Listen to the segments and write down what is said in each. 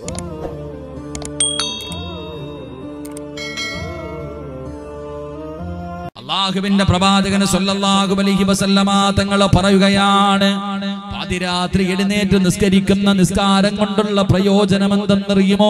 അള്ളാഹുവിന്റെ പ്രവാചകന് സല്ലല്ലാഹു അലൈഹി വസല്ലമ തങ്ങൾ പറയുകയാണ് പാതിരാത്രി എഴുന്നേറ്റ് നിസ്കരിക്കുന്ന നിസ്കാരം കൊണ്ടുള്ള പ്രയോജനം എന്തെന്നറിയുമോ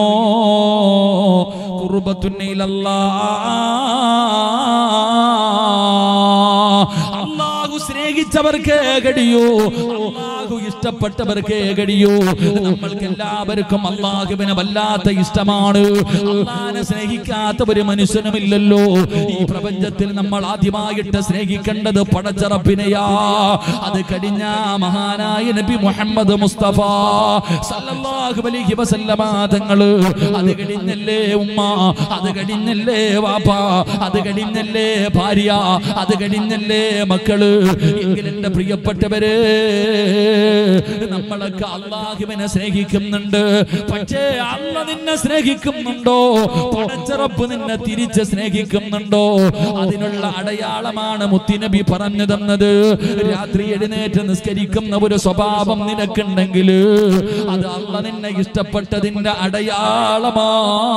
കുർബത്തുന്നിലല്ലാ അള്ളാഹു സ്നേഹിച്ചവർക്ക് കഴിയൂ അള്ളാഹു ഇഷ്ടപ്പെട്ടവർക്ക് കഴിയൂ നമ്മൾക്ക് എല്ലാവർക്കും അള്ളാഹുവിനെ വല്ലാത്ത ഇഷ്ടമാണ് അള്ളാഹിനെ സ്നേഹിക്കാത്ത ഒരു മനുഷ്യനുമില്ലല്ലോ ഈ പ്രപഞ്ചത്തിൽ നമ്മൾ ആദ്യമായിട്ട് സ്നേഹിക്കേണ്ടത് പടച്ചറപ്പിനെയാ അത് കഴിഞ്ഞ മഹാനായ നബി മുഹമ്മദ് മുസ്തഫ സല്ലല്ലാഹു അലൈഹി വസല്ലമ തങ്ങള് അത് കഴിഞ്ഞല്ലേ ഉമ്മ അത് കഴിഞ്ഞല്ലേ വാപ്പ അത് കഴിഞ്ഞല്ലേ ഭാര്യ അത് കഴിഞ്ഞല്ലേ മക്കള് എങ്കിൽ എന്റെ പ്രിയപ്പെട്ടവര് നമ്മളൊക്കെ അള്ളാഹുവിനെ സ്നേഹിക്കുന്നുണ്ട് പക്ഷേ അള്ള നിന്നെ സ്നേഹിക്കുന്നുണ്ടോ പടച്ചിറപ്പ് നിന്നെ തിരിച്ച് സ്നേഹിക്കുന്നുണ്ടോ അതിനുള്ള അടയാളമാണ് മുത്തിനബി പറഞ്ഞു തന്നത് രാത്രി എഴുന്നേറ്റ് നിസ്കരിക്കുന്ന ഒരു സ്വഭാവം നിനക്കുണ്ടെങ്കിൽ അത് അള്ള നിന്നെ ഇഷ്ടപ്പെട്ടതിന്റെ അടയാളമാ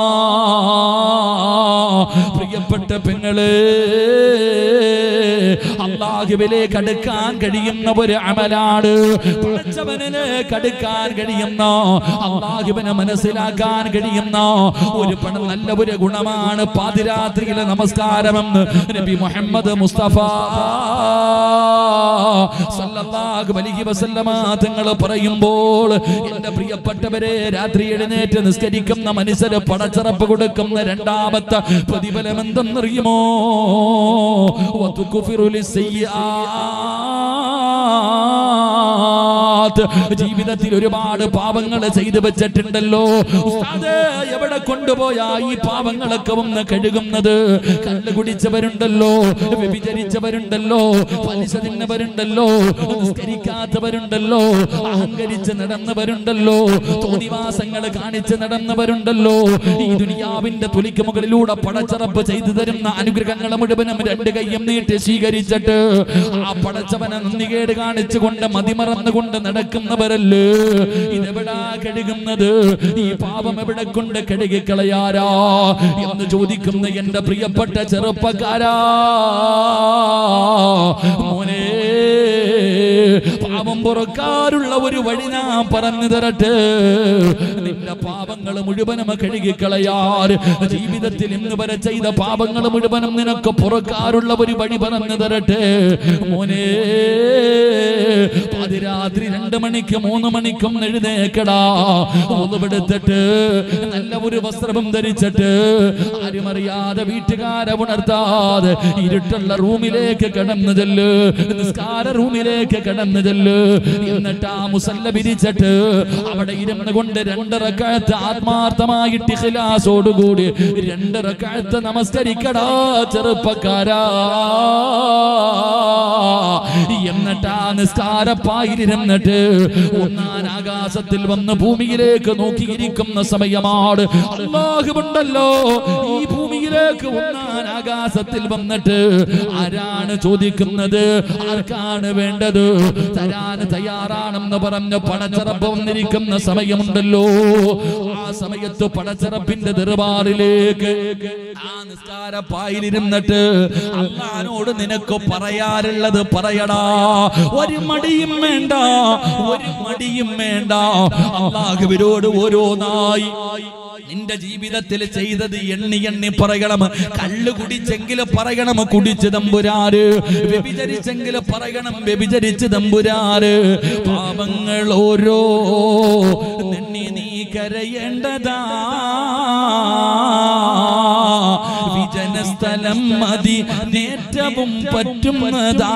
പ്രിയപ്പെട്ട പെങ്ങള് അള്ളാഹുവിലേക്ക് അടുക്കാൻ കഴിയുന്ന ഒരു അമലാണ് പടച്ചവനെ കടുക്കാൻ കഴിയുന്ന അള്ളാഹുവിനെ മനസ്സിലാക്കാൻ കഴിയുന്ന ഒരു പണം നല്ല ഒരു ഗുണമാണ് പാതിരാത്രിയിലെ നമസ്കാരമെന്ന് നബി മുഹമ്മദ് മുസ്തഫ സല്ലല്ലാഹു അലൈഹി വസല്ലമ തങ്ങൾ പറയുമ്പോൾ എന്റെ പ്രിയപ്പെട്ടവരെ രാത്രി എഴുന്നേറ്റ് നിസ്കരിക്കുന്ന മനുഷ്യര് പടച്ചറപ്പ് കൊടുക്കുന്ന രണ്ടാമത്തെ പ്രതിഫലം എന്തെന്നറിയുമോ വതുകുഫിറു ലിസ്സയ്യാത്ത്. ജീവിതത്തിൽ ഒരുപാട് പാപങ്ങൾ ചെയ്തു വെച്ചിട്ടുണ്ടല്ലോ ഉസ്താദേ, എവിടെ കൊണ്ടുപോയാ ഈ പാപങ്ങളൊക്കെ ഒന്ന് കഴുകുന്നത് കള്ളു കുടിച്ചവരുണ്ടല്ലോ വ്യഭിചരിച്ചവരുണ്ടല്ലോ പലിശ തിന്നവരുണ്ടല്ലോ നിസ്കരിക്കാത്തവരുണ്ടല്ലോ അഹങ്കരിച്ച് നടന്നവരുണ്ടല്ലോ തോന്നിവാസങ്ങൾ കാണിച്ച് നടന്നവരുണ്ടല്ലോ ഈ ദുനിയാവിന്റെ തുലിക്ക് മുകളിലൂടെ പടച്ചറപ്പ് ചെയ്തു തരുന്ന അനുഗ്രഹങ്ങളെ മുഴുവനും രണ്ട് കൈയും നീട്ടി സ്വീകരിച്ചിട്ട് ആ പടച്ചവനെ നന്ദികേട് കാണിച്ചുകൊണ്ട് മതിമറന്നുകൊണ്ട് നടക്കുന്നവരല്ലേ ഇതെവിടാ കഴുകുന്നത് ഈ പാപം എവിടെ കൊണ്ട് കഴുകിക്കളയാരാ എന്ന് ചോദിക്കുന്ന എന്റെ പ്രിയപ്പെട്ട ചെറുപ്പക്കാരാ മോനെ പാപം പുറക്കാറുള്ള ഒരു വഴി ഞാൻ പറഞ്ഞു തരട്ടെ നിന്റെ പാപങ്ങൾ മുഴുവനും കഴുകിക്കളയാർ ജീവിതത്തിൽ ഇന്ന് വരെ ചെയ്ത പാപങ്ങൾ മുഴുവനും നിനക്ക് പുറക്കാറുള്ള ഒരു വഴി പറഞ്ഞു തരട്ടെ മോനെ പാതിരാത്രി രണ്ട് മണിക്ക് മൂന്ന് മണിക്കും എഴുന്നേക്കടാ ഒന്നുപെടുത്തിട്ട് നല്ല ഒരു വസ്ത്രവും ധരിച്ചിട്ട് ആരും അറിയാതെ വീട്ടുകാരെ ഉണർത്താതെ ഇരുട്ടുള്ള റൂമിലേക്ക് കടന്നു ചെല്ല് നിസ്കാര റൂമിലേക്ക് കടന്നു ചെല്ല് എന്നിട്ട് ആ മുസല്ല വിരിച്ചിട്ട് അവിടെ ഇരുന്ന് കൊണ്ട് രണ്ടരക്കാലത്ത് ആത്മാർത്ഥമായിട്ട് ഇഖ്ലാസോടുകൂടി രണ്ടരക്കാലത്ത് നമസ്കരിക്കടാ ചെറുപ്പക്കാരാ എന്നിട്ട് ആ നിസ്കാരപ്പായിരുന്നിട്ട് ഒന്നാൻ ആകാശത്തിൽ വന്ന് ഭൂമിയിലേക്ക് നോക്കിയിരിക്കുന്ന സമയമാണ് അള്ളാഹുണ്ടല്ലോ ഈ ഭൂമിയിലേക്ക് ഒന്നാൻ ആകാശത്തിൽ വന്നിട്ട് ആരാണ് ചോദിക്കുന്നത് ആർക്കാണ് വേണ്ടത് തരാൻ തയ്യാറാണെന്ന് പറഞ്ഞ് പടച്ചറപ്പ് വന്നിരിക്കുന്ന സമയമുണ്ടല്ലോ ആ സമയത്ത് പടച്ചറപ്പിന്റെ ദർബാറിലേക്ക് ആ നിസ്കാരപ്പായിലിരുന്നിട്ട് അള്ളഹാനോട് നിനക്ക് പറയാറുള്ളത് പറയടാ ഒരു മടിയും വേണ്ട ഒരു മടിയും വേണ്ട അള്ളാഹുവിനോട് ഓരോന്നായി നിന്റെ ജീവിതത്തിൽ ചെയ്തത് എണ്ണി എണ്ണി പറയണം കള്ളു കുടിച്ചെങ്കിൽ പറയണം കുടിച്ച് തമ്പുരാര് വ്യഭിചരിച്ചെങ്കിൽ പറയണം വ്യഭിചരിച്ച് തമ്പുരാര് പാപങ്ങൾ ഓരോ എണ്ണി നീ കരയേണ്ടതാ വിജനസ്ഥലം മതി നേറ്റവും പറ്റുന്നതാ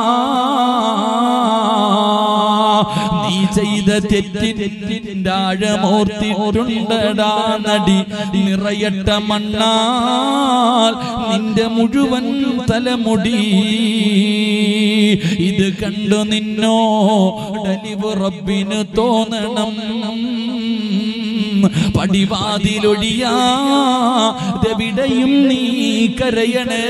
നീ ചെയ്ത തെറ്റിന്റെ ആഴമോർത്തിട്ടുണ്ടടാ നടി നിറയട്ട മണ്ണാൽ നിന്റെ മുഴുവൻ തലമുടി ഇത് കണ്ടു നിന്നോ ഡലിവ് റബ്ബിന് തോന്നണം പടിവാതിലൊഴിയാതെവിടെയും നീ കരയണേ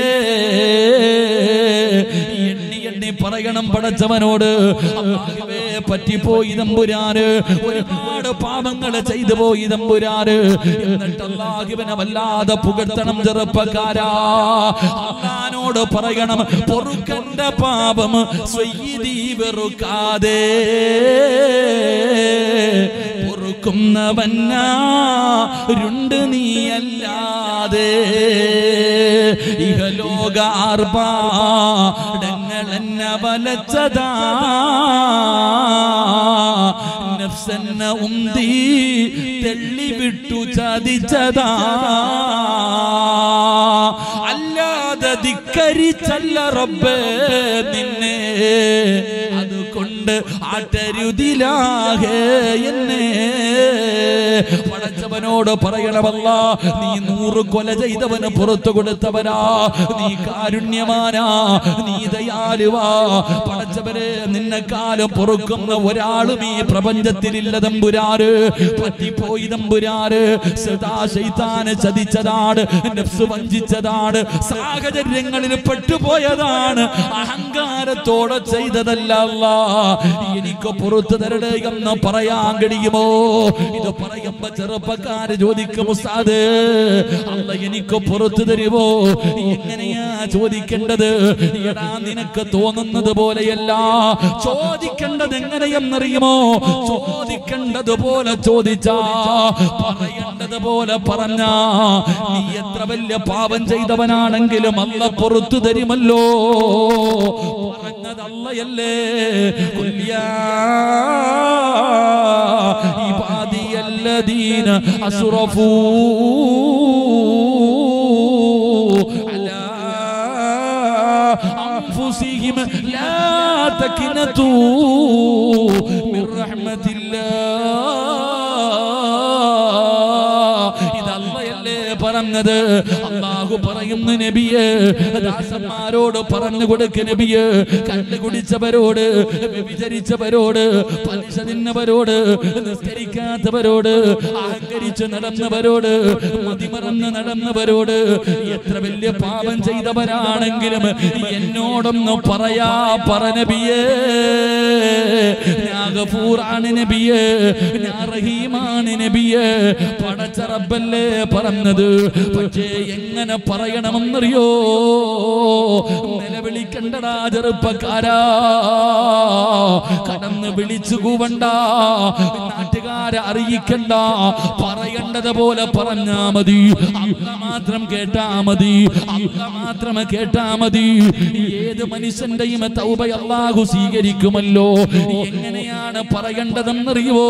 എണ്ണി എണ്ണി പറയണം പടച്ചവനോട് അല്ലാഹുവേ, പറ്റിപ്പോയി തമ്പുരാന് ഒരുപാട് പാപങ്ങൾ ചെയ്തു പോയി തമ്പുരാര് എന്നിട്ട് അള്ളാഹുവിനെ വല്ലാതെ പുകഴ്ത്തണം ചെറുപ്പക്കാരാ അള്ളഹാനോട് പറയണം പൊറുക്കന്റെ പാപം സ്വയ്യീതി വെറുക്കാതെ പൊറുക്കുന്നവന്നാരുണ്ട് നീയല്ലാതെ ഇഹലോക ആർഭാടങ്ങളെന്നെ വലച്ചതാ നഫ്സെന്ന ഉന്തി തെള്ളിവിട്ടു ചതിച്ചതാ അല്ലാതെ ധിക്കരിച്ചല്ല റബ്ബ് നിന്നെ അതുകൊണ്ട് ആട്ടരുതിലാകെ എന്നെ പടച്ചവനോട് പറയണമല്ല നീ നൂറ് കൊല ചെയ്തവന് പുറത്തു കൊടുത്തവനാ നീ കാരുണ്യമാനാ നീ ദയാലുവാ പടച്ചവരെ നിന്നെക്കാലം പൊറുക്കുന്ന ഒരാളും ഈ പ്രപഞ്ചത്തിലില്ല തമ്പുരാറ് പറ്റിപ്പോയി തമ്പുരാറ് സദാ ശൈത്താന് ചതിച്ചതാണ് നഫ്സ് വഞ്ചിച്ചതാണ് സാഹചര്യങ്ങളിൽ പെട്ടുപോയതാണ് അഹങ്കാരത്തോടെ ചെയ്തതല്ല അല്ലാ. എനിക്ക് പുറത്തു തരടേ എന്ന് പറയാൻ കഴിയുമോ ഇത് പറയുമ്പോ ചെറുപ്പക്കാര് ചോദിക്കും ഉസ്താദ് അല്ല എനിക്ക് പുറത്തു തരുമോ എങ്ങനെയാ ചോദിക്കേണ്ടത് എടാ നിനക്ക് തോന്നുന്നത് പോലെയല്ല ചോദിക്കേണ്ടത് എങ്ങനെയെന്നറിയുമോ ചോദിക്കേണ്ടത് പോലെ ചോദിച്ചാ പറയേണ്ടത് പോലെ പറഞ്ഞ നീ എത്ര വലിയ പാപം ചെയ്തവനാണെങ്കിലും അല്ല പുറത്തു തരുമല്ലോ പറഞ്ഞത് അല്ലയല്ലേ കുല്യാ عبادي الذين أسرفوا على أنفسهم لا تكنتوا من رحمة الله ഇത് അല്ലയല്ലേ പറഞ്ഞത് അള്ളാഹു പറയുന്നു നബിയെ ദാസന്മാരോട് പറഞ്ഞു കൊടുക്ക് നബിയെ കണ്ണു കുടിച്ചവരോട് വ്യഭിചരിച്ചവരോട് പലിശ തിന്നവരോട് നിസ്കരിക്കാത്തവരോട് അഹങ്കരിച്ച് നടന്നവരോട് മതിമറന്ന് നടന്നവരോട് എത്ര വലിയ പാപം ചെയ്തവരാണെങ്കിലും എന്നോടൊന്ന് പറയാ പറ നബിയേ ഞാൻ ഗഫൂറാണ് നബിയേ ഞാൻ റഹീമാണ് നബിയേ പടച്ച റബ്ബല്ലേ പറഞ്ഞത് പക്ഷേ എങ്ങനെ പറയണമെന്നറിയോ നിലവിളിക്കണ്ടടാ ചെറുപ്പക്കാരാ കടന്ന് വിളിച്ചു കൂവണ്ട നാട്ടുകാരെ അറിയിക്കണ്ട പറയേണ്ടത് പോലെ പറഞ്ഞാ മതി അല്ല മാത്രം കേട്ടാ മതി അല്ല മാത്രം കേട്ടാ മതി ഏത് മനുഷ്യന്റെയും തൗബ അള്ളാഹു സ്വീകരിക്കുമല്ലോ എങ്ങനെയാണ് പറയേണ്ടതെന്നറിയുവോ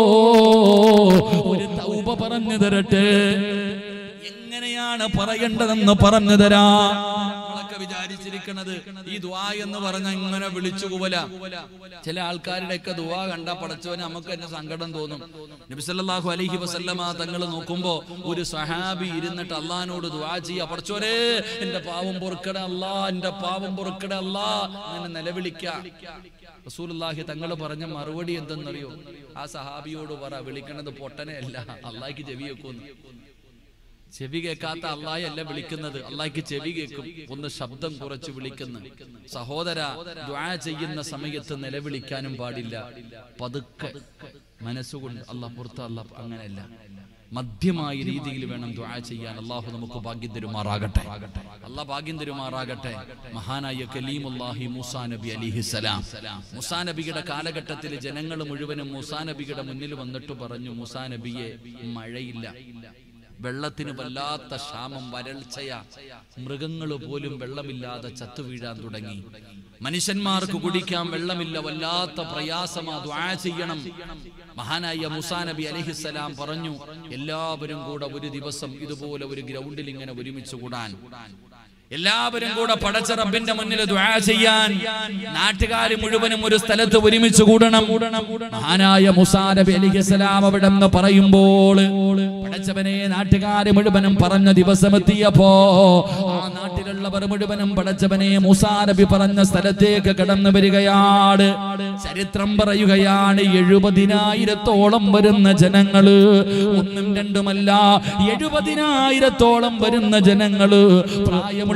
ഒരു തൗബ പറഞ്ഞു തരട്ടെ എങ്ങനെയാണ് പറയേണ്ടതെന്ന് പറഞ്ഞു തരാ നമ്മളൊക്കെ വിചാരിച്ചിരിക്കണത് ഈ ദുആ എന്ന് പറഞ്ഞ ഇങ്ങനെ വിളിച്ചു കൂവല ചില ആൾക്കാരുടെ ഒക്കെ ദുആ കണ്ട പടച്ചവന് നമുക്ക് തന്നെ സങ്കടം തോന്നും നബി സല്ലല്ലാഹു അലൈഹി വസല്ലമ തങ്ങൾ നോക്കുമ്പോ ഒരു സഹാബി ഇരുന്നിട്ട് അള്ളഹാനോട് ദുആ ചെയ്യാ പടച്ചോനെ എന്റെ പാവം പൊറുക്കട അല്ലാ എന്റെ പാവം പൊറുക്കട അല്ലാ അങ്ങനെ നിലവിളിക്ക റസൂലുള്ളാഹി തങ്ങൾ പറഞ്ഞ മറുപടി എന്തെന്നറിയോ ആ സഹാബിയോട് പറ വിളിക്കണത് പൊട്ടനെ അല്ല അള്ളാഹിക്ക് ചെവി വെക്കുന്നു ചെവി കേൾക്കാത്ത അള്ളാഹി അല്ല വിളിക്കുന്നത് അള്ളാഹിക്ക് ചെവി കേൾക്കും ഒന്ന് ശബ്ദം കുറച്ച് വിളിക്കുന്നു സഹോദര ദ്വാ ചെയ്യുന്ന സമയത്ത് നിലവിളിക്കാനും പാടില്ല പതുക്കെ മനസ്സുകൊണ്ട് അള്ളാഹ് പുറത്ത് അള്ളാഹ് അങ്ങനെയല്ല മധ്യമായ രീതിയിൽ വേണം ദ്വാ ചെയ്യാൻ അള്ളാഹു നമുക്ക് ഭാഗ്യം തരുമാറാകട്ടെ അള്ളാഹ് ഭാഗ്യം തരുമാറാകട്ടെ മഹാനായ കലീമുല്ലാഹി മൂസാ നബി അലിഹിസലാം മൂസാ നബിയുടെ കാലഘട്ടത്തിൽ ജനങ്ങൾ മുഴുവനും മൂസാ നബിയുടെ മുന്നിൽ വന്നിട്ട് പറഞ്ഞു മൂസാ നബിയെ മഴയില്ല വെള്ളത്തിന് വല്ലാത്ത ക്ഷാമം വരൾച്ചയ മൃഗങ്ങൾ പോലും വെള്ളമില്ലാതെ ചത്തുവീഴാൻ തുടങ്ങി മനുഷ്യന്മാർക്ക് കുടിക്കാൻ വെള്ളമില്ല വല്ലാത്ത പ്രയാസമാ ദ്വാ ചെയ്യണം മഹാനായ മുസാ നബി അലഹിസലാം പറഞ്ഞു എല്ലാവരും കൂടെ ഒരു ദിവസം ഇതുപോലെ ഒരു ഗ്രൗണ്ടിൽ ഇങ്ങനെ ഒരുമിച്ച് കൂടാൻ എല്ലാവരും കൂടെ പടച്ച റബ്ബിന്റെ മുന്നിൽ ദുആ ചെയ്യാൻ നാട്ടുകാർ മുഴുവനും ഒരു സ്ഥലത്ത് ഒരുമിച്ച് കൂടണം മഹാനായ മുസാ നബി അലിഹിസ്സലാം അവിടെ നിന്ന് പറയുമ്പോൾ പടച്ചവനെ നാട്ടുകാര് മുഴുവനും പറഞ്ഞ ദിവസം എത്തിയപ്പോ ആ നാട്ടിലുള്ളവർ മുഴുവനും പടച്ചവനെ മുസാ നബി പറഞ്ഞ സ്ഥലത്തേക്ക് കടന്നു വരികയാണ് ചരിത്രം പറയുകയാണ് എഴുപതിനായിരത്തോളം വരുന്ന ജനങ്ങള് ഒന്നും രണ്ടുമല്ല എഴുപതിനായിരത്തോളം വരുന്ന ജനങ്ങള് പ്രായമുള്ള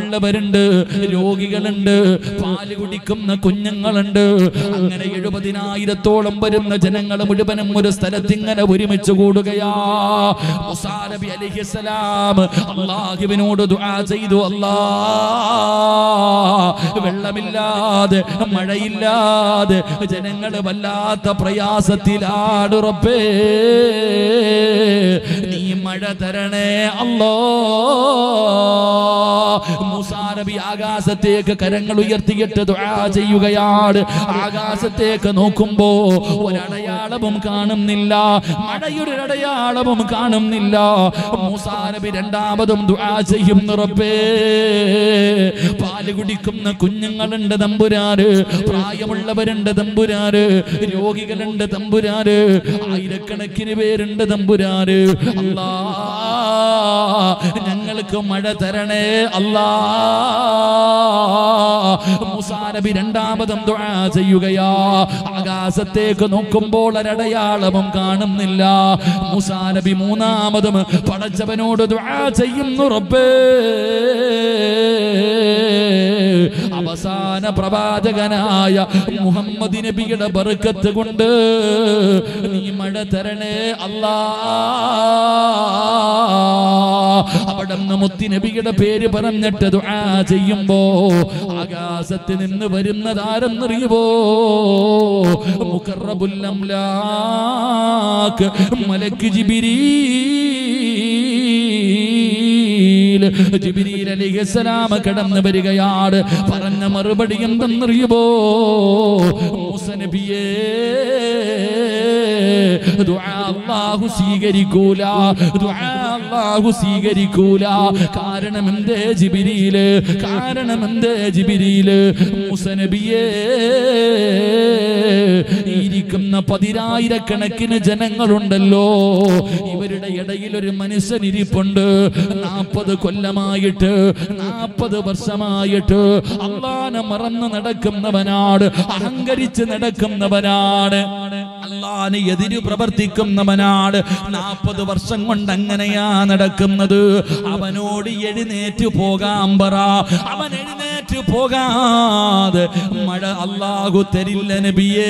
പ്രായമുള്ളവരുണ്ട് രോഗികളുണ്ട് പാല് കുടിക്കുന്ന കുഞ്ഞുങ്ങളുണ്ട് അങ്ങനെ എഴുപതിനായിരത്തോളം വരുന്ന ജനങ്ങൾ മുഴുവനും ഒരു സ്ഥലത്ത് ഇങ്ങനെ ഒരുമിച്ച് കൂടുകയാ മുസാ നബി അലൈഹിസ്സലാം അള്ളാഹുവിനോട് ദുആ ചെയ്തു അല്ലാ വെള്ളമില്ലാതെ മഴയില്ലാതെ ജനങ്ങൾ വല്ലാത്ത പ്രയാസത്തിലാണ് റബ്ബേ നീ മഴ തരണേ അല്ലോ മൂസാ നബി ആകാശത്തേക്ക് കരങ്ങൾ ഉയർത്തിയിട്ട് ദുആ ചെയ്യുകയാണ് ആകാശത്തേക്ക് നോക്കുമ്പോ ഒരടയാളവും കാണുന്നില്ല മഴയുടെ അടയാളവും കാണുന്നില്ല മൂസാ നബി രണ്ടാമതും ദുആ ചെയ്യുന്നു റബ്ബേ പാല് കുടിക്കുന്ന കുഞ്ഞുങ്ങളുണ്ട് തമ്പുരാര് പ്രായമുള്ളവരുണ്ട് തമ്പുരാര് രോഗികളുണ്ട് തമ്പുരാര് ആയിരക്കണക്കിന് പേരുണ്ട് തമ്പുരാര് അല്ലാ ഞങ്ങൾക്ക് മഴ തരണേ അല്ലാ മൂസാ നബി രണ്ടാമതും ദുആ ചെയ്യുകയാ ആകാശത്തേക്ക് നോക്കുമ്പോൾ ഒരടയാളവും കാണുന്നില്ല മൂസാ നബി മൂന്നാമതും പടച്ചവനോട് ദുആ ചെയ്യുന്നു റബ്ബേ അവസാന പ്രവാചകനായ മുഹമ്മദ് നബിയുടെ ബർക്കത്ത് കൊണ്ട് നീ മഴ തരണേ അല്ലാ അവിടെ നിന്ന് മുത്തി നബിയുടെ പേര് പറഞ്ഞിട്ട് ദുആ ചെയ്യുമ്പോ ആകാശത്ത് നിന്ന് വരുന്നതാരെന്നറിയുവോ മുഖറബുല്ലംലാക്ക് മലക്ക് ജിബിരീൽ ജിബിരിയിൽ അലിഹസലാമ കടന്നു വരികയാണ് പറഞ്ഞ മറുപടി എന്തെന്നറിയുമോ മൂസ നബിയേ ദുആ അല്ലാഹു സ്വീകരിക്കൂല ദുആ അല്ലാഹു സ്വീകരിക്കൂല കാരണം എന്തേ ജിബിരിയില് കാരണം എന്തേ ജിബിരിയില് മൂസ നബിയേ ഇരിക്കുന്ന പതിനായിരക്കണക്കിന് ജനങ്ങളുണ്ടല്ലോ ഇവരുടെ ഇടയിൽ ഒരു മനുഷ്യൻ ഇരിപ്പുണ്ട് നാൽപ്പത് കൊല്ലമായിട്ട് നാൽപ്പത് വർഷമായിട്ട് അള്ളാനെ മറന്ന് നടക്കുന്നവനാണ് അഹങ്കരിച്ച് നടക്കുന്നവനാണ് അള്ളാന് എതിര് പ്രവർത്തിക്കുന്നവനാണ് നാൽപ്പത് വർഷം കൊണ്ട് അങ്ങനെയാ നടക്കുന്നത് അവനോട് എഴുന്നേറ്റ് പോകാൻ പറ അവൻ എഴുന്നേറ്റ് പോകാതെ മഴ അള്ളാഹു തരില്ല നബിയേ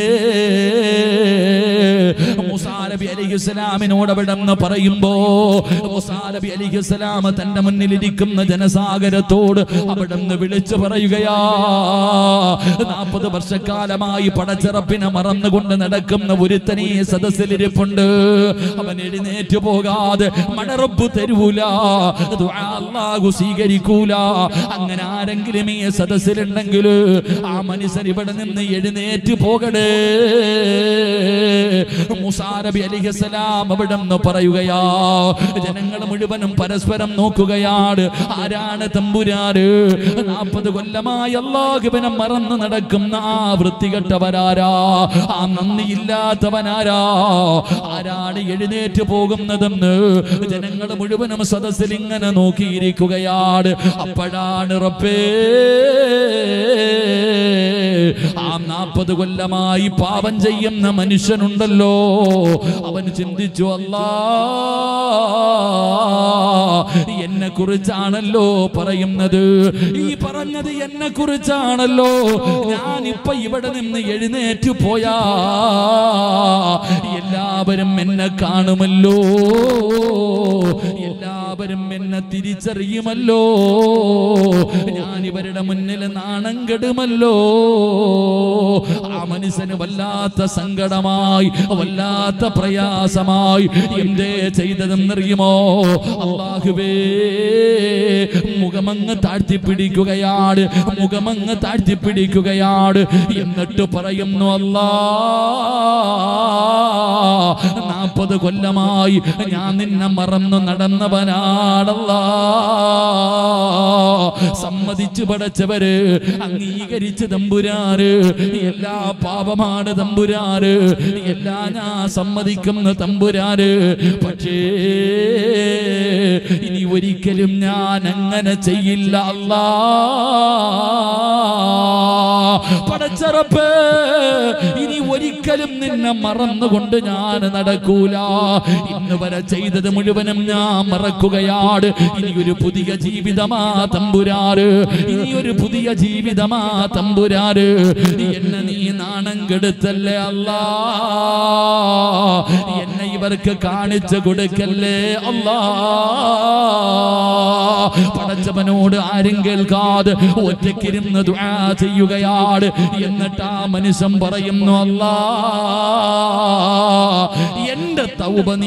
മൂസാ നബി അലിഹിസ്ലാമിനോട് അവിടെ നിന്ന് പറയുമ്പോ മൂസാ നബി അലിഹിസ്ലാം തന്റെ മുന്നിൽ ഇരിക്കുന്ന ജനസാഗരത്തോട് അവിടെ നിന്ന് വിളിച്ചു പറയുകയാ നാൽപ്പത് വർഷക്കാലമായി പടച്ചിറപ്പിനെ മറന്നുകൊണ്ട് നടക്കുന്ന ഒരുത്തനെ സദസ്സിലിരിപ്പുണ്ട് അവൻ എഴുന്നേറ്റ് പോകാതെ മണറപ്പ് തരൂല ദുആ അല്ലാഹു സ്വീകരിക്കൂല അങ്ങനെ ആരെങ്കിലും ഈ സദസ്സിലുണ്ടെങ്കിൽ ആ മനുഷ്യൻ ഇവിടെ നിന്ന് എഴുന്നേറ്റ് പോകടേ മൂസാ നബി അലിഹസലാം അവിടെ നിന്ന് പറയുകയാ ജനങ്ങൾ മുഴുവനും പരസ്പരം നോക്കുകയാണ് ആരാണ് തമ്പുരാര് നാൽപ്പത് കൊല്ലമായി അള്ളാഹുബിനെ മറന്ന് നടക്കുന്ന ആ വൃത്തികെട്ടവരാരാ ആ നന്ദിയില്ലാത്തവനാരാ ആരാണ് എഴുന്നേറ്റ് പോകുന്നതെന്ന് ജനങ്ങൾ മുഴുവനും സദസ്സിൽ ഇങ്ങനെ നോക്കിയിരിക്കുകയാണ് അപ്പോഴാണ് റബ്ബേ ആ നാൽപ്പത് കൊല്ലമായി പാപം ചെയ്യുന്ന മനുഷ്യനുണ്ടല്ലോ അവൻ ചിന്തിച്ചു അല്ലാ എന്നെ കുറിച്ചാണല്ലോ പറയുന്നത് ഈ പറഞ്ഞത് എന്നെ കുറിച്ചാണല്ലോ ഞാനിപ്പൊ ഇവിടെ നിന്ന് എഴുന്നേറ്റ് പോയാ എല്ലാവരും എന്നെ കാണുമല്ലോ എല്ലാവരും എന്നെ തിരിച്ചറിയുമല്ലോ ഞാൻ ഇവരുടെ മുന്നിൽ നാണം കെടുമല്ലോ ആ മനുഷ്യന് വല്ലാത്ത സങ്കടമായി വല്ലാത്ത പ്രയാസമായി എന്തേ ചെയ്തതെന്നറിയുമോ അള്ളാഹുവേ മുഖമങ്ങ് താഴ്ത്തിപ്പിടിക്കുകയാണ് മുഖമങ്ങ് താഴ്ത്തിപ്പിടിക്കുകയാണ് എന്നിട്ട് പറയുന്നു അല്ലാ നാൽപ്പത് കൊല്ലമായി ഞാൻ നിന്നെ മറന്നു നടന്നവനാണല്ലാ സമ്മതിച്ചു പടച്ചവര് അംഗീകരിച്ച് തമ്പുരാര് എല്ലാ പാപമാണ് തമ്പുരാര് എല്ലാ ഞാൻ സമ്മതിക്കുന്ന തമ്പുരാര് പക്ഷേ ഇനി ഒരിക്കലും ഞാൻ അങ്ങനെ ചെയ്യില്ല അല്ലാ പടച്ചറപ്പ് ഇനി ഒരിക്കലും ഒരിക്കലും നിന്നെ മറന്നുകൊണ്ട് ഞാൻ നടക്കൂല ഇന്ന് വരെ ചെയ്തത് മുഴുവനും ഞാൻ മറക്കുകയാണ് ഇനി ഒരു പുതിയ ജീവിതമാ തമ്പുരാറ് ഇനി ഒരു പുതിയ ജീവിതമാ തമ്പുരാറ് എന്നെ നീ നാണം കെടുത്തല്ലേ അല്ലാ എന്നെ ഇവർക്ക് കാണിച്ചു കൊടുക്കല്ലേ അല്ലാ പടച്ചവനോട് ആരും കേൾക്കാതെ ഒറ്റയ്ക്കിരുന്ന് ദുആ ചെയ്യുകയാണ് എന്നിട്ട് ആ മനുഷ്യൻ പറയുന്നു അല്ലാ എന്റെ തൗബ നീ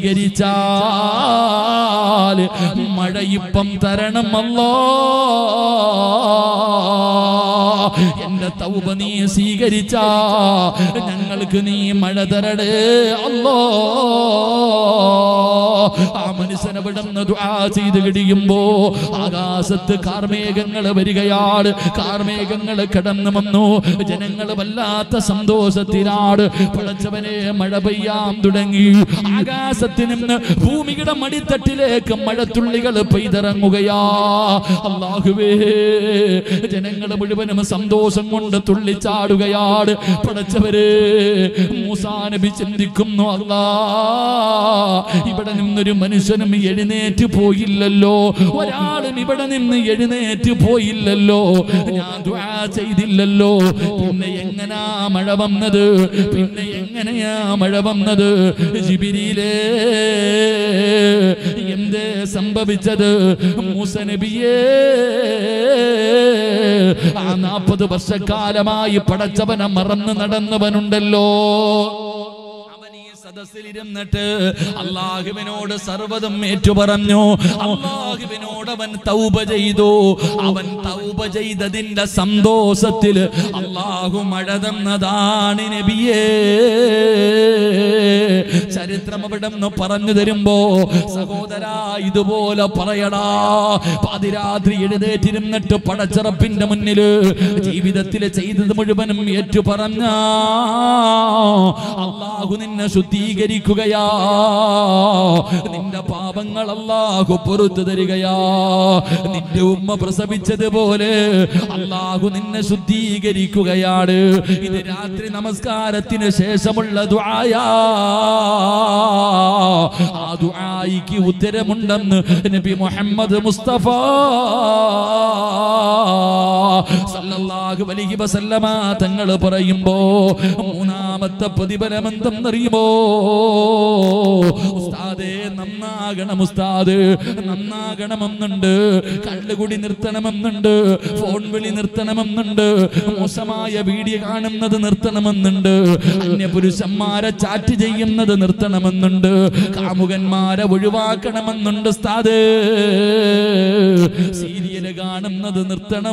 സ്വീകരിച്ചാൽ മഴ ഇപ്പം തരണം അല്ലോ എന്റെ തൗബ നീ സ്വീകരിച്ചാ ഞങ്ങൾക്ക് നീ മഴ തരണേ അല്ലോ ആ മനുഷ്യൻ അവിടെ നിന്ന് ദുആ ചെയ്ത് കഴിയുമ്പോ ആകാശത്ത് കാർമേഘങ്ങൾ വരികയാണ് കാർമേഘങ്ങൾ കടന്നു വന്നു ജനങ്ങൾ വല്ലാത്ത സന്തോഷത്തിലാണ് പടച്ചവനെ മഴ പെയ്യാൻ തുടങ്ങി ആകാശത്ത് നിന്ന് ഭൂമിയുടെ മടിത്തട്ടിലേക്ക് മഴത്തുള്ളികൾ പെയ്തിറങ്ങുകയാ അള്ളാഹുവേ ജനങ്ങൾ മുഴുവനും സന്തോഷം കൊണ്ട് തുള്ളിച്ചാടുകയാണ് പടച്ചവരെ മൂസാ നബി ചിന്തിക്കുന്നു അല്ലാ ഇവിടെ നിന്നൊരു മനുഷ്യനും എഴുന്നേറ്റ് പോയില്ലല്ലോ ഒരാളും ഇവിടെ നിന്ന് എഴുന്നേറ്റ് പോയില്ലല്ലോ ഞാൻ ദുആ ചെയ്തില്ലല്ലോ പിന്നെ എങ്ങനാ മഴ വന്നത് പിന്നെ എങ്ങനെയാ മഴ വന്നത് ജിബിരിയിലേ എന്തേ സംഭവിച്ചത് മൂസ നബിയേ ആ നാൽപ്പത് വർഷക്കാലമായി പടച്ചവനെ മറന്ന് നടന്നവനുണ്ടല്ലോ അവൻ ഈ സദസ്സിലിരുന്നിട്ട് അള്ളാഹുവിനോട് സർവ്വതും ഏറ്റുപറഞ്ഞു അള്ളാഹുവിനോട് അവൻ തൗബ ചെയ്തു അവൻ തൗബ ചെയ്തതിന്റെ സന്തോഷത്തിൽ അള്ളാഹു മഴ തന്നതാണ് നബിയേ ചരിത്രം അവിടെ നിന്ന് പറഞ്ഞു തരുമ്പോ സഹോദരാ ഇതുപോലെ പറയടാ പാതിരാത്രി എഴുന്നേറ്റിരുന്നിട്ട് പടച്ചറപ്പിന്റെ മുന്നില് ജീവിതത്തിൽ ചെയ്തത് മുഴുവനും ഏറ്റു പറഞ്ഞ അള്ളാഹു നിന്നെ ശുദ്ധീകരിക്കുകയാ നിന്റെ പാപങ്ങൾ അള്ളാഹു പൊറത്തു തരികയാ നിന്റെ ഉമ്മ പ്രസവിച്ചതുപോലെ അള്ളാഹു നിന്നെ ശുദ്ധീകരിക്കുകയാണ് ഇത് രാത്രി നമസ്കാരത്തിന് ശേഷമുള്ള ദുആയാ ആ ദുആയിക്ക് ഉത്തരമുണ്ടെന്ന് നബി മുഹമ്മദ് മുസ്തഫ സല്ലല്ലാഹു അലൈഹി വസല്ലമ തങ്ങൾ പറയുമ്പോ മൂന്നാമത്തെ പ്രതിഫലം എന്തെന്നറിയുമോ ഉസ്താദേ നന്നാകണം ഉസ്താദ് നന്നാകണമെന്നുണ്ട് കള്ളുകുടി നിർത്തണമെന്നുണ്ട് ഫോൺ വിളി നിർത്തണമെന്നുണ്ട് മോശമായ വീഡിയോ കാണുന്നത് നിർത്തണമെന്നുണ്ട് അന്യപുരുഷന്മാരെ ചാറ്റ് ചെയ്യുന്നത് നിർത്തണമെന്നുണ്ട് കാമുകന്മാരെ ഒഴിവാക്കണമെന്നുണ്ട് ഉസ്താദ് സീരിയല് കാണുന്നത് നിർത്തണം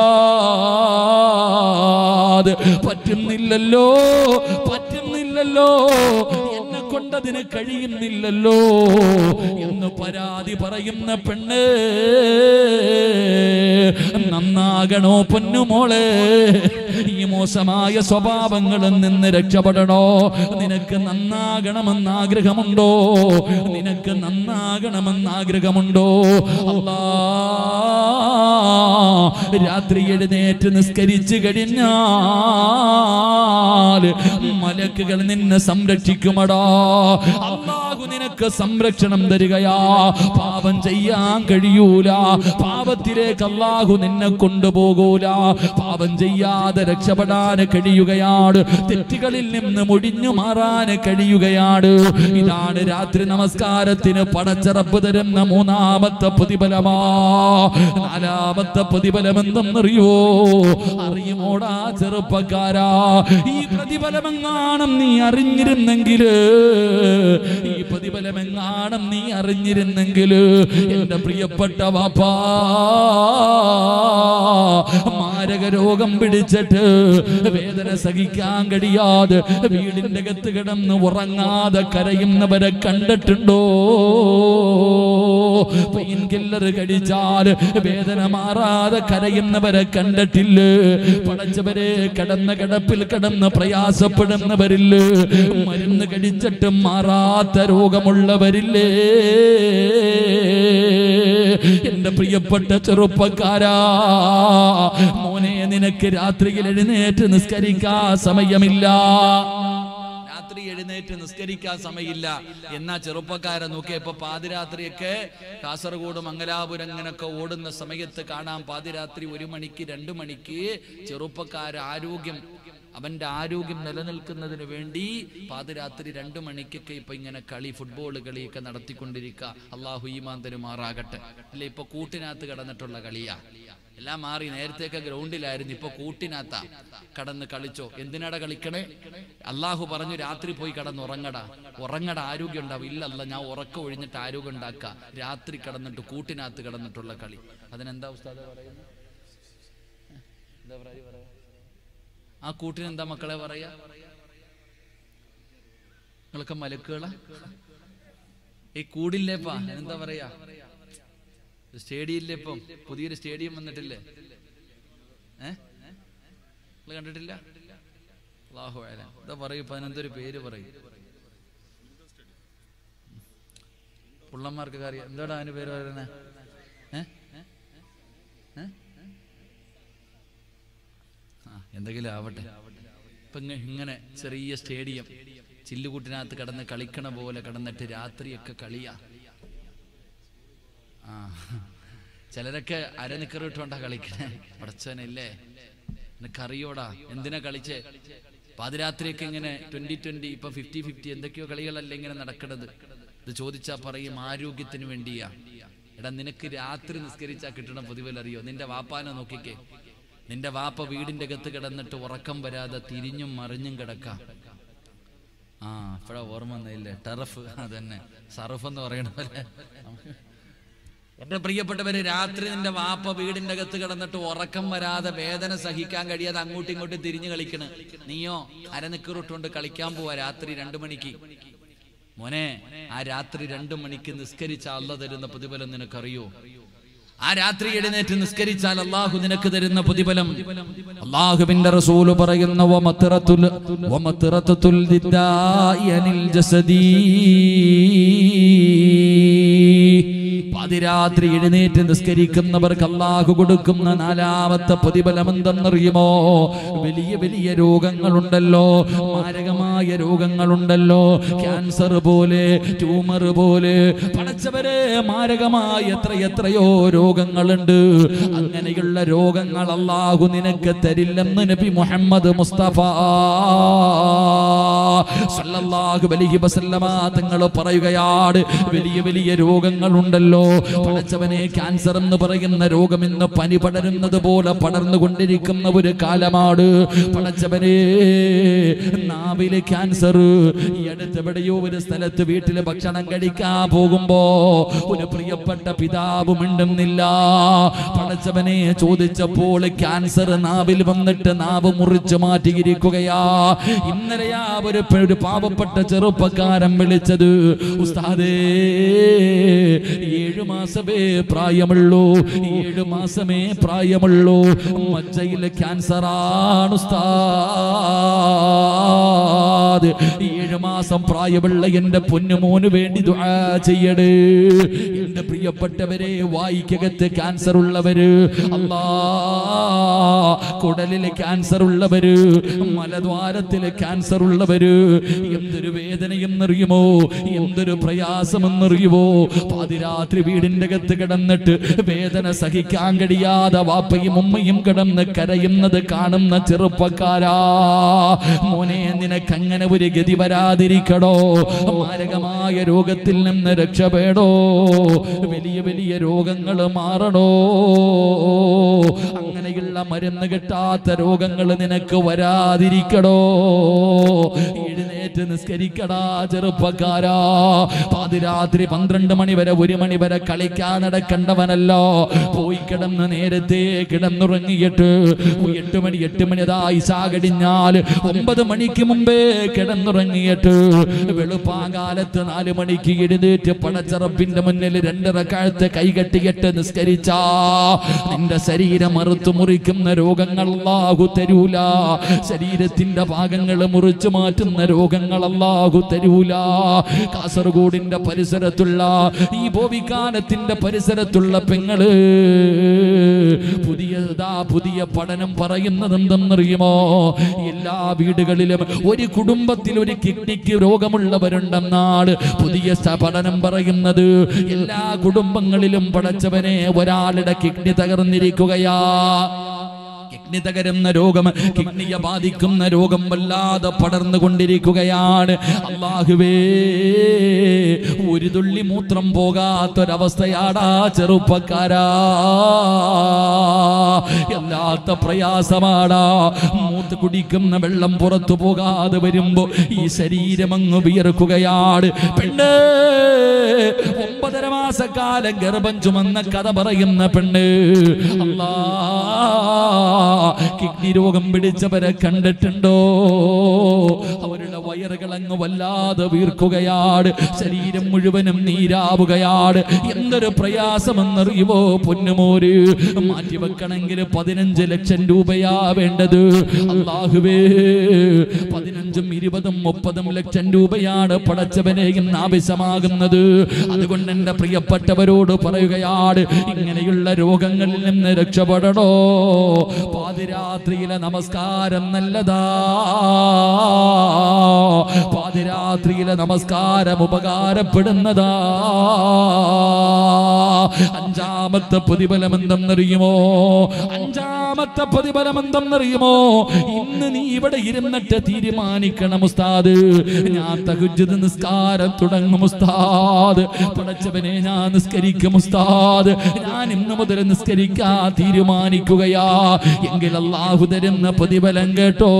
ഉസ്താദ് പറ്റുന്നില്ലല്ലോ പറ്റുന്നില്ലല്ലോ എന്നെ കൊണ്ടതിന് കഴിയുന്നില്ലല്ലോ എന്ന് പരാതി പറയുന്ന പെണ്ണ് നന്നാകണോ പൊന്നുമോളെ ഈ മോശമായ സ്വഭാവങ്ങളിൽ നിന്ന് രക്ഷപ്പെടണോ നിനക്ക് നന്നാകണമെന്ന് ആഗ്രഹമുണ്ടോ നിനക്ക് നന്നാകണമെന്ന് ആഗ്രഹമുണ്ടോ അല്ലാ രാത്രി എഴുന്നേറ്റ് നിസ്കരിച്ചു കഴിഞ്ഞാൽ മലക്കുകൾ നിന്നെ സംരക്ഷിക്കുമടാ അള്ളാഹു നിനക്ക് സംരക്ഷണം തരികയാ പാപം ചെയ്യാൻ കഴിയൂല പാപത്തിലേക്ക് അള്ളാഹു നിന്നെ കൊണ്ടുപോകൂല പാപം ചെയ്യാതെ രക്ഷപ്പെടാൻ കഴിയുകയാണ് തെറ്റുകളിൽ നിന്ന് മുടിഞ്ഞു മാറാൻ കഴിയുകയാണ് ഇതാണ് രാത്രി നമസ്കാരത്തിന് പടച്ചറപ്പ് തരുന്ന മൂന്നാമത്തെ പ്രതിഫലമാ നാലാമത്തെ പ്രതിഫലം എന്തെന്നറിയോ അറിയുമോടാ ചെറുപ്പക്കാരാ ഈ പ്രതിഫലമെങ്ങാണം നീ അറിഞ്ഞിരുന്നെങ്കിൽ ഈ പ്രതിഫലമെങ്ങാണം നീ അറിഞ്ഞിരുന്നെങ്കിൽ എന്റെ പ്രിയപ്പെട്ട വാപ്പാ മാരക രോഗം പിടിച്ചിട്ട് വേദന സഹിക്കാൻ കഴിയാതെ വീടിന്റെ അകത്ത് കിടന്ന് ഉറങ്ങാതെ കരയുന്നവരെ കണ്ടിട്ടുണ്ടോ പെയിൻ കില്ലർ കടിച്ചാൽ വേദന മാറാതെ കരയുന്നവരെ കണ്ടിട്ടില്ലേ പടച്ചവരെ കിടന്ന കിടപ്പിൽ കിടന്ന് പ്രയാസപ്പെടുന്നവരില്ലേ മരുന്ന് കടിച്ചിട്ട് മാറാത്ത രോഗമുള്ളവരില്ലേ എന്റെ എന്റെ പ്രിയപ്പെട്ട ചെറുപ്പക്കാരാ മോനെ നിനക്ക് രാത്രിയിൽ എഴുന്നേറ്റ് നിസ്കരിക്കാൻ സമയമില്ല രാത്രി എഴുന്നേറ്റ് നിസ്കരിക്കാൻ സമയമില്ല എന്നാ ചെറുപ്പക്കാരെ നോക്കിയപ്പോ പാതിരാത്രിയൊക്കെ കാസർഗോഡ് മംഗലാപുരം അങ്ങനൊക്കെ ഓടുന്ന സമയത്ത് കാണാം പാതിരാത്രി ഒരു മണിക്ക് രണ്ടു മണിക്ക് ചെറുപ്പക്കാർ ആരോഗ്യം അവന്റെ ആരോഗ്യം നിലനിൽക്കുന്നതിന് വേണ്ടി പാതിരാത്രി രണ്ടു മണിക്കൊക്കെ ഇപ്പൊ ഇങ്ങനെ കളി ഫുട്ബോൾ കളിയൊക്കെ നടത്തിക്കൊണ്ടിരിക്കുക അള്ളാഹു ഈമാൻ തരുമാറാകട്ടെ അല്ലെ ഇപ്പൊ കൂട്ടിനകത്ത് കിടന്നിട്ടുള്ള കളിയാ എല്ലാം മാറി നേരത്തെയൊക്കെ ഗ്രൗണ്ടിലായിരുന്നു ഇപ്പൊ കൂട്ടിനകത്താ കടന്ന് കളിച്ചോ എന്തിനാടാ കളിക്കണേ അള്ളാഹു പറഞ്ഞു രാത്രി പോയി കടന്ന് ഉറങ്ങടാ ഉറങ്ങട ആരോഗ്യം ഉണ്ടാവും ഇല്ലല്ല ഞാൻ ഉറക്കം ഒഴിഞ്ഞിട്ട് ആരോഗ്യം ഉണ്ടാക്ക രാത്രി കടന്നിട്ട് കൂട്ടിനകത്ത് കിടന്നിട്ടുള്ള കളി അതിനെന്താ ഉസ്താദ് പറയുന്നത് എന്താ പറയാ പറയാ ആ കൂട്ടിനെന്താ മക്കളെ പറയാ നിങ്ങളൊക്കെ മലക്കുകളാ ഈ കൂടില്ലേപ്പാ എന്താ പറയാ സ്റ്റേഡിയം ഇപ്പം പുതിയൊരു സ്റ്റേഡിയം വന്നിട്ടില്ലേ ഏ നിങ്ങൾ കണ്ടിട്ടില്ല അള്ളാഹു അല എന്താ പറയൂ ഇപ്പൊ അതിനെന്തൊരു പേര് പറയും പുള്ളന്മാർക്കൊക്കെ അറിയാം എന്താടാ അതിന് പേര് പറയുന്നത് ഏ ഏ? ആ എന്തെങ്കിലും ആവട്ടെ ഇപ്പൊ ഇങ്ങ- ഇങ്ങനെ ചെറിയ സ്റ്റേഡിയം ചില്ലുകൂട്ടിനകത്ത് കിടന്ന് കളിക്കണ പോലെ കിടന്നിട്ട് രാത്രിയൊക്കെ കളിയാ ആ ചിലരൊക്കെ അരനിക്കറിട്ടുണ്ടാ കളിക്കണേ പടച്ചവനല്ലേ നിനക്കറിയോടാ എന്തിനാ കളിച്ചേ പാതിരാത്രിയൊക്കെ ഇങ്ങനെ ട്വന്റി ട്വന്റി ഇപ്പൊ ഫിഫ്റ്റി ഫിഫ്റ്റി എന്തൊക്കെയോ കളികളല്ലേ ഇങ്ങനെ നടക്കണത് ഇത് ചോദിച്ചാ പറയും ആരോഗ്യത്തിന് വേണ്ടിയാ എടാ നിനക്ക് രാത്രി നിസ്കരിച്ചാ കിട്ടണ പ്രതിഫലം നിന്റെ വാപ്പാനെ നോക്കിക്കേ നിന്റെ വാപ്പ വീടിന്റെ അകത്ത് കിടന്നിട്ട് ഉറക്കം വരാതെ തിരിഞ്ഞും മറിഞ്ഞും കിടക്കാം ആ ഇപ്പഴാ ഓർമ്മ വന്നില്ലേ ടെറഫ് അതന്നെ സർഫ് എന്ന് പറയണ പോലെ എന്റെ പ്രിയപ്പെട്ടവര് രാത്രി നിന്റെ വാപ്പ വീടിന്റെ അകത്ത് കിടന്നിട്ട് ഉറക്കം വരാതെ വേദന സഹിക്കാൻ കഴിയാതെ അങ്ങോട്ടും ഇങ്ങോട്ടും തിരിഞ്ഞു കളിക്കണ് നീയോ അരനിക്കറിട്ടുകൊണ്ട് കളിക്കാൻ പോവാ രാത്രി രണ്ടു മണിക്ക് മോനെ ആ രാത്രി രണ്ടു മണിക്ക് നിസ്കരിച്ച അല്ല തരുന്ന പ്രതിഫലം നിനക്കറിയോ ആ രാത്രി എഴുന്നേറ്റ് നിസ്കരിച്ചാൽ അള്ളാഹു നിനക്ക് തരുന്ന പ്രതിഫലം അള്ളാഹുവിന്റെ റസൂല് പറയുന്ന വമത്തിറത്തുൽ വമത്തിറത്തുൽ ദിദ്ദാഇ അനിൽ ജസദീ പാതിരാത്രി എഴുന്നേറ്റ് നിസ്കരിക്കുന്നവർക്ക് അള്ളാഹു കൊടുക്കുന്ന നാലാമത്തെ പ്രതിഫലം എന്തെന്നറിയുമോ വലിയ വലിയ രോഗങ്ങളുണ്ടല്ലോ മാരകമായ രോഗങ്ങളുണ്ടല്ലോ ക്യാൻസർ പോലെ ട്യൂമർ പോലെ പടച്ചവരെ മാരകമായ എത്ര എത്രയോ രോഗങ്ങളുണ്ട് അങ്ങനെയുള്ള രോഗങ്ങൾ അള്ളാഹു നിനക്ക് തരില്ലെന്ന് നബി മുഹമ്മദ് മുസ്തഫ സല്ലല്ലാഹു അലൈഹി വസല്ലമ തങ്ങൾ പറയുകയാണ് വലിയ വലിയ രോഗങ്ങളുണ്ടല്ലോ പടച്ചവനെ ക്യാൻസർ എന്ന് പറയുന്ന രോഗം ഇന്ന് പനി പടരുന്നത് പോലെ പടർന്നുകൊണ്ടിരിക്കുന്ന ഒരു കാലമാണ് പടച്ചവനെ നാവില് ക്യാൻസർ ഈ അടുത്തെവിടെയോ ഒരു സ്ഥലത്ത് വീട്ടില് ഭക്ഷണം കഴിക്കാൻ പോകുമ്പോ ഒരു പ്രിയപ്പെട്ട പിതാവ് മിണ്ടുന്നില്ല പടച്ചവനെ ചോദിച്ചപ്പോൾ ക്യാൻസർ നാവിൽ വന്നിട്ട് നാവ് മുറിച്ചു മാറ്റിയിരിക്കുകയാ ഇന്നലെയാ ഒരു പെ- ഒരു പാവപ്പെട്ട ചെറുപ്പക്കാരൻ വിളിച്ചത് ഉസ്താദേ ഏഴു മാസമേ പ്രായമുള്ളൂ ഏഴു മാസമേ പ്രായമുള്ളൂ മജ്ജയിൽ ക്യാൻസറാണ് ഉസ്താദ് ഏഴു മാസം പ്രായമുള്ള എന്റെ പൊന്നുമോന് വേണ്ടി ദുആ ചെയ്യടേ എന്റെ പ്രിയപ്പെട്ടവരെ വായിക്കകത്ത് ക്യാൻസർ ഉള്ളവര് അല്ലാ കുടലില് ക്യാൻസർ ഉള്ളവര് മലദ്വാരത്തില് ക്യാൻസർ ഉള്ളവര് എന്തൊരു വേദനയെന്നറിയുമോ എന്തൊരു പ്രയാസമെന്നറിയുമോ പാതിരാത്രി വീടിന്റെ അകത്ത് കിടന്നിട്ട് വേദന സഹിക്കാൻ കഴിയാതെ വാപ്പയും ഉമ്മയും കിടന്ന് കരയുന്നത് കാണുന്ന ചെറുപ്പക്കാരാ മോനെ നിനക്ക് അങ്ങനെ ഒരു ഗതി വരാതിരിക്കടോ മാരകമായ രോഗത്തിൽ നിന്ന് രക്ഷപ്പെടോ വലിയ വലിയ രോഗങ്ങൾ മാറണോ അങ്ങനെയുള്ള മരുന്ന് കിട്ടാത്ത രോഗങ്ങൾ നിനക്ക് വരാതിരിക്കടോ എഴുന്നേറ്റ് നിസ്കരിക്കടാ ചെറുപ്പക്കാരാ പാതിരാത്രി പന്ത്രണ്ട് മണി വരെ ഒരു മണി വരെ കളിക്കാൻ നടക്കണ്ടവനല്ലോ പോയി കിടന്ന് നേരത്തെ കിടന്നുറങ്ങിയിട്ട് എട്ട് മണി എട്ട് മണി അതാ ഇശാ കടിഞ്ഞാൽ ഒമ്പത് മണിക്ക് മുമ്പേ കിടന്നുറങ്ങിയിട്ട് വെളുപ്പാകാലത്ത് നാല് മണിക്ക് എഴുന്നേറ്റ് പടച്ചറപ്പിന്റെ മുന്നിൽ രണ്ടര കാലത്ത് കൈകെട്ടിയിട്ട് നിസ്കരിച്ചാ നിന്റെ ശരീരം മറുത്തു മുറിക്കുന്ന രോഗങ്ങൾ അല്ലാഹു തരൂല ശരീരത്തിന്റെ ഭാഗങ്ങൾ മുറിച്ചു മാറ്റുന്ന രോഗങ്ങൾ രോഗങ്ങൾ അല്ലാഹു തരൂല കാസർഗോഡിന്റെ പരിസരത്തുള്ള ഈ ഭോവിക്കാനത്തിന്റെ പരിസരത്തുള്ള പെങ്ങള് പുതിയതാ പുതിയ പഠനം പറയുന്നത് എന്തെന്നറിയുമോ എല്ലാ വീടുകളിലും ഒരു കുടുംബത്തിൽ ഒരു കിഡ്നിക്ക് രോഗമുള്ളവരുണ്ടെന്നാണ് പുതിയ സ- പഠനം പറയുന്നത് എല്ലാ കുടുംബങ്ങളിലും പടച്ചവനെ ഒരാളുടെ കിഡ്നി തകർന്നിരിക്കുകയാ കിഡ്നി തകരുന്ന രോഗം കിഡ്നിയെ ബാധിക്കുന്ന രോഗം വല്ലാതെ പടർന്നുകൊണ്ടിരിക്കുകയാണ് അള്ളാഹുവേ ഒരു തുള്ളി മൂത്രം പോകാത്തൊരവസ്ഥയാടാ ചെറുപ്പക്കാരാ എല്ലാത്ത പ്രയാസമാടാ മൂത്ത് കുടിക്കുന്ന വെള്ളം പുറത്തു പോകാതെ വരുമ്പോ ഈ ശരീരം അങ്ങ് വിയർക്കുകയാണ് പെണ്ണ് ഒമ്പതര മാസക്കാലം ഗർഭം ചുമന്ന കഥ പറയുന്ന പെണ്ണ് അല്ലാ കിഡ്നി രോഗം പിടിച്ചവരെ കണ്ടിട്ടുണ്ടോ അവരുടെ വയറുകൾ അങ്ങ് വല്ലാതെ വീർക്കുകയാണ് ശരീരം മുഴുവനും നീരാവുകയാണ് എന്തൊരു പ്രയാസമെന്നറിയുമോ പൊന്നുമോര് മാറ്റിവെക്കണമെങ്കിൽ പതിനഞ്ച് ലക്ഷം രൂപയാ വേണ്ടത് അള്ളാഹുവേ പതിനഞ്ചും ഇരുപതും മുപ്പതും ലക്ഷം രൂപയാണ് പടച്ചവനെ ഇന്ന് ആവശ്യമാകുന്നത് അതുകൊണ്ട് എന്റെ പ്രിയപ്പെട്ടവരോട് പറയുകയാണ് ഇങ്ങനെയുള്ള രോഗങ്ങളിൽ നിന്ന് രക്ഷപ്പെടണോ പാതിരാത്രിയിലെ നമസ്കാരം നല്ലതാ പാതിരാത്രിയിലെ നമസ്കാരം ഉപകാരപ്പെടുന്നതാ അഞ്ചാമത്തെ പ്രതിഫലം എന്തെന്നറിയുമോ അഞ്ചാമത്തെ പ്രതിഫലം എന്തെന്നറിയുമോ ഇന്ന് നീ ഇവിടെ ഇരുന്നിട്ട് തീരുമാനിക്കണം ഉസ്താദ് ഞാൻ തകുജത് നിസ്കാരം തുടങ്ങും ഉസ്താദ് പടച്ചവനെ ഞാൻ നിസ്കരിക്കും ഉസ്താദ് ഞാൻ ഇന്ന് മുതൽ നിസ്കരിക്കാൻ തീരുമാനിക്കുകയാ എങ്കിൽ അള്ളാഹു തരുന്ന പ്രതിഫലം കേട്ടോ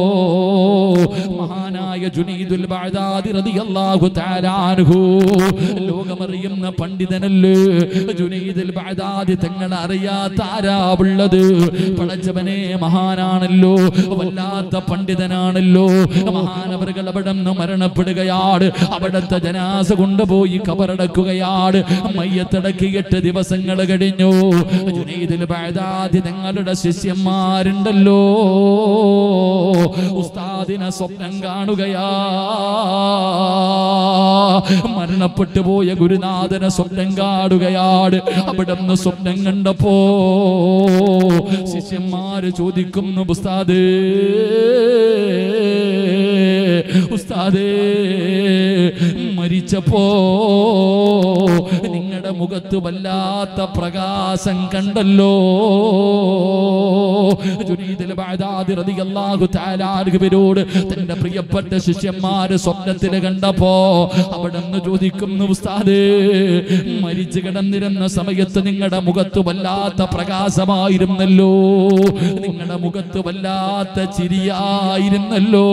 മഹാനായ ജുനീദുൽ ബഅദാദി റളിയല്ലാഹു തആല അൻഹു ലോകമറിയുന്ന പണ്ഡിതനല്ലേ ജുനൈദുൽ ബഅദാദി തങ്ങളെ അറിയാത്ത ആരാവുള്ളത് പടച്ചവനെ മഹാനാണല്ലോ വല്ലാത്ത പണ്ഡിതനാണല്ലോ മഹാനവറുകൾ അവിടെ നിന്ന് മരണപ്പെടുകയാണ് അവിടുത്തെ ജനാസ കൊണ്ടുപോയി കബറടക്കുകയാണ് മയ്യത്തടക്കി എട്ട് ദിവസങ്ങൾ കഴിഞ്ഞു ജുനൈദുൽ ബഅദാദി തങ്ങളുടെ ശിഷ്യന്മാരുണ്ടല്ലോ ഉസ്താദിനെ സ്വപ്നം കാണുകയാ മരണപ്പെട്ടു പോയ ഗുരുനാഥനെ സ്വപ്നം കാണുകയാണ് അവിടെ നിന്ന് സ്വപ്നം കണ്ടപ്പോ ശിഷ്യന്മാര് ചോദിക്കുന്നു ഉസ്താദേ ഉസ്താദേ മരിച്ചപ്പോ നിങ്ങളുടെ മുഖത്ത് വല്ലാത്ത പ്രകാശം കണ്ടല്ലോ ജുനീദുൽ ബഅദാദി റളിയല്ലാഹു തആല അൻഹുവിനോട് തന്റെ പ്രിയപ്പെട്ട ശിഷ്യന്മാര് സ്വപ്നത്തിൽ കണ്ടപ്പോ അവിടെ നിന്ന് ചോദിക്കുന്നു ഉസ്താദേ മരിച്ചു കിടന്നിരുന്ന സമയത്ത് നിങ്ങളുടെ മുഖത്ത് വല്ലാത്ത പ്രകാശമായിരുന്നല്ലോ നിങ്ങളുടെ മുഖത്ത് വല്ലാത്ത ചിരിയായിരുന്നല്ലോ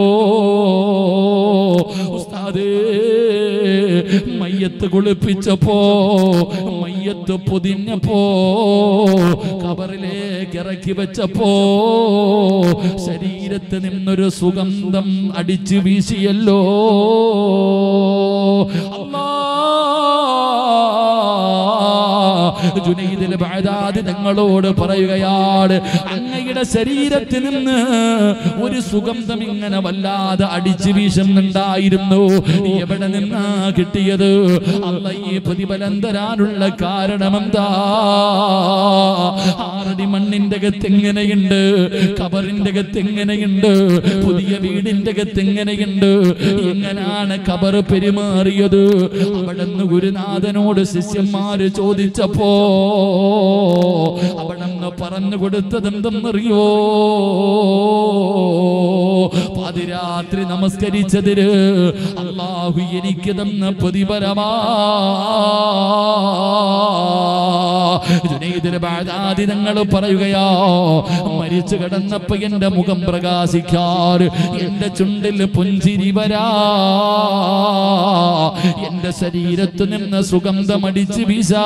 ഉസ്താദേ മയ്യത്ത് കുളിപ്പിച്ചപ്പോ മയ്യത്ത് പൊതിഞ്ഞപ്പോ കബറിലേക്ക് ഇറക്കി വെച്ചപ്പോ ശരീരത്ത് നിന്നൊരു സുഗന്ധം അടിച്ചു വീശിയല്ലോ അല്ലാ ജുനൈദിൽ ബഅദാദി തങ്ങളോട് പറയുകയാണ് അങ്ങയുടെ ശരീരത്തിൽ നിന്ന് ഒരു സുഗന്ധം ഇങ്ങനെ വല്ലാതെ അടിച്ചു വീശുന്നുണ്ടായിരുന്നു എവിടെ നിന്നാ കിട്ടിയത് അല്ല ഈ പ്രതിഫലം തരാനുള്ള കാരണമെന്താ ആറടി മണ്ണിന്റെ അകത്ത് എങ്ങനെയുണ്ട് കബറിന്റെ അകത്ത് എങ്ങനെയുണ്ട് പുതിയ വീടിന്റെ അകത്ത് എങ്ങനെയുണ്ട് എങ്ങനാണ് കബർ പെരുമാറിയത് അവിടെ നിന്ന് ഗുരുനാഥനോട് ശിഷ്യന്മാര് ചോദിച്ചപ്പോ അവിടെ നിന്ന് പറഞ്ഞു കൊടുത്തത് എന്തെന്നറിയോ പാതിരാത്രി നമസ്കരിച്ചതിന് അള്ളാഹു എനിക്ക് തന്ന പ്രതിഫലമാ ജുനൈദിന് ബാധാതി തങ്ങൾ പറയുകയോ മരിച്ചു കിടന്നപ്പോ എന്റെ മുഖം പ്രകാശിക്കാറ് എന്റെ ചുണ്ടിൽ പുഞ്ചിരി വരാ എന്റെ ശരീരത്ത് നിന്ന് സുഗന്ധമടിച്ച് വീശാ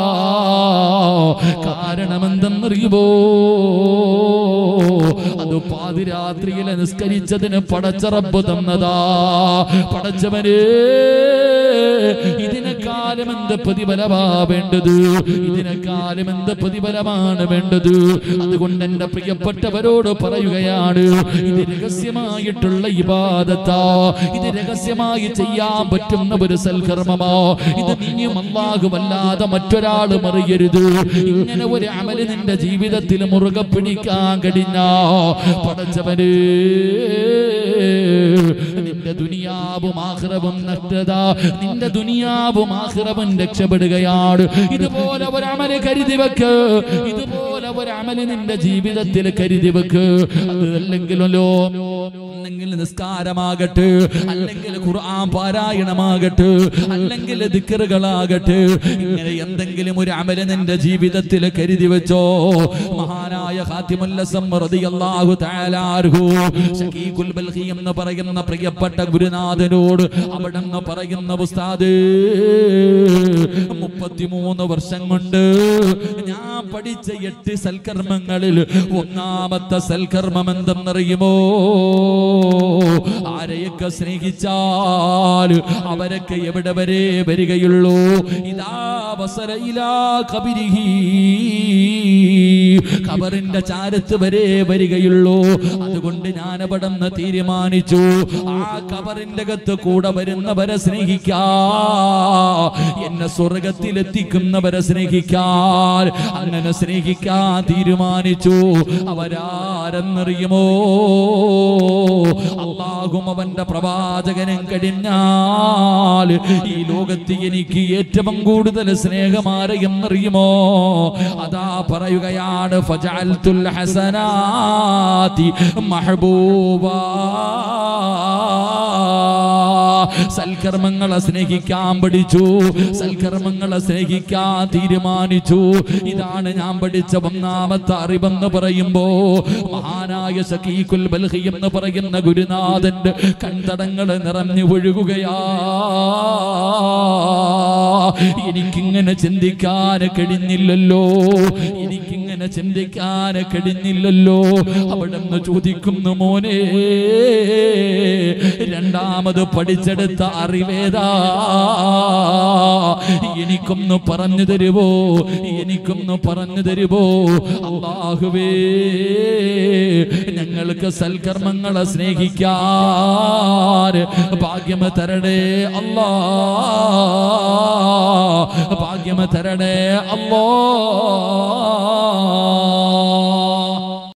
കാരണമെന്തെന്നറിയുമോ അത് പാതിരാത്രിയിലെ നിസ്കരിച്ചതിന് പടച്ചറബ് തന്നതാ പടച്ചവന് ഇതിനേക്കാൾ ഇതിനേക്കാളും എന്ത് പ്രതിഫലമാ വേണ്ടത് ഇതിനേക്കാളും എന്ത് പ്രതിഫലമാണ് വേണ്ടത് അതുകൊണ്ട് എന്റെ പ്രിയപ്പെട്ടവരോട് പറയുകയാണ് ഇത് രഹസ്യമായിട്ടുള്ള ഇബാദത്താ ഇത് രഹസ്യമായി ചെയ്യാൻ പറ്റുന്ന ഒരു സൽക്കർമ്മമാ ഇത് നീയും അല്ലാഹുവല്ലാതെ മറ്റൊരാളും അറിയരുത് ഇങ്ങനെ ഒരു അമല് നിന്റെ ജീവിതത്തിൽ മുറുകെ പിടിക്കാൻ കഴിഞ്ഞ പടച്ചവന് നിന്റെ ദുനിയാവും ആഹ്റവും നഷ്ടത നിന്റെ ദുനിയാവും ആഹ്റവും രക്ഷപ്പെടുകയാണ് ഇതുപോലെ ഒരു അമല് കരുതി വെക്ക് ഇതുപോലെ ഒരു അമല് നിന്റെ ജീവിതത്തിൽ കരുതി വെക്ക് അത് അല്ലെങ്കിലോ അല്ലെങ്കിൽ നിസ്കാരമാകട്ടെ അല്ലെങ്കിൽ ഖുർആൻ പാരായണമാകട്ടെ അല്ലെങ്കിൽ ദിക്കറുകളാകട്ടെ ഇങ്ങനെ എന്തെങ്കിലും ഒരു അമല് നിന്റെ ജീവിതത്തിൽ കരുതി വെച്ചോ മഹാനായ ഖാത്തിമുല്ലസം റളിയല്ലാഹു തആല അൻഹു ശകീഖുൽ ബൽഖി എന്ന് പറയുന്ന പ്രിയപ്പെട്ട ഗുരുനാഥനോട് അവിടെന്ന് പറയുന്ന ഉസ്താദ് മുപ്പത്തിമൂന്ന് വർഷം കൊണ്ട് ഞാൻ പഠിച്ച എട്ട് സൽക്കർമ്മങ്ങളിൽ ഒന്നാമത്തെ സൽക്കർമ്മം എന്തെന്നറിയുമോ ആരെയൊക്കെ സ്നേഹിച്ചാൽ അവരൊക്കെ എവിടെ വരെ വരികയുള്ളൂ ഇതാ വസരയിലാ കബിരിഹി ഖബറിന്റെ ചാരത്ത് വരെ വരികയുള്ളൂ അതുകൊണ്ട് ഞാൻ അവിടെ നിന്ന് തീരുമാനിച്ചു ആ ഖബറിന്റെ അകത്ത് കൂടെ വരുന്നവരെ സ്നേഹിക്കാ എന്നെ സ്വർഗത്തിലെത്തിക്കുന്നവരെ സ്നേഹിക്കാൻ അങ്ങനെ സ്നേഹിക്കാൻ തീരുമാനിച്ചു അവരാരെന്നറിയുമോ അള്ളാഹും അവന്റെ പ്രവാചകനും കഴിഞ്ഞാൽ ഈ ലോകത്ത് എനിക്ക് ഏറ്റവും കൂടുതൽ സ്നേഹമാരെന്നറിയുമോ അതാ പറയുകയാണ് ഫജഅൽതുൽ ഹസനാതി മഹബൂബാ സൽക്കർമ്മങ്ങളെ സ്നേഹിക്കാൻ പഠിച്ചു സൽക്കർമ്മങ്ങളെ സ്നേഹിക്കാൻ തീരുമാനിച്ചു ഇതാണ് ഞാൻ പഠിച്ച ഒന്നാമത്തെ അറിവെന്ന് പറയുമ്പോ മഹാനായ സഖീഖുൽ ബൽഹി എന്ന് പറയുന്ന ഗുരുനാഥന്റെ കൺതടങ്ങൾ നിറഞ്ഞു ഒഴുകുകയാ എനിക്കിങ്ങനെ ചിന്തിക്കാൻ കഴിഞ്ഞില്ലല്ലോ എനിക്കിങ്ങനെ ചിന്തിക്കാൻ കഴിഞ്ഞില്ലല്ലോ അവിടെ നിന്ന് ചോദിക്കുന്നു മോനെ രണ്ടാമത് പഠിച്ചെടുത്ത അറിവേതാ എനിക്കൊന്ന് പറഞ്ഞു തരുവോ എനിക്കൊന്ന് പറഞ്ഞു തരുവോ അള്ളാഹുവേ ഞങ്ങൾക്ക് സൽക്കർമ്മങ്ങളെ സ്നേഹിക്കാൻ ഭാഗ്യം തരണേ അല്ലാ ഭാഗ്യം തരണേ അല്ലോ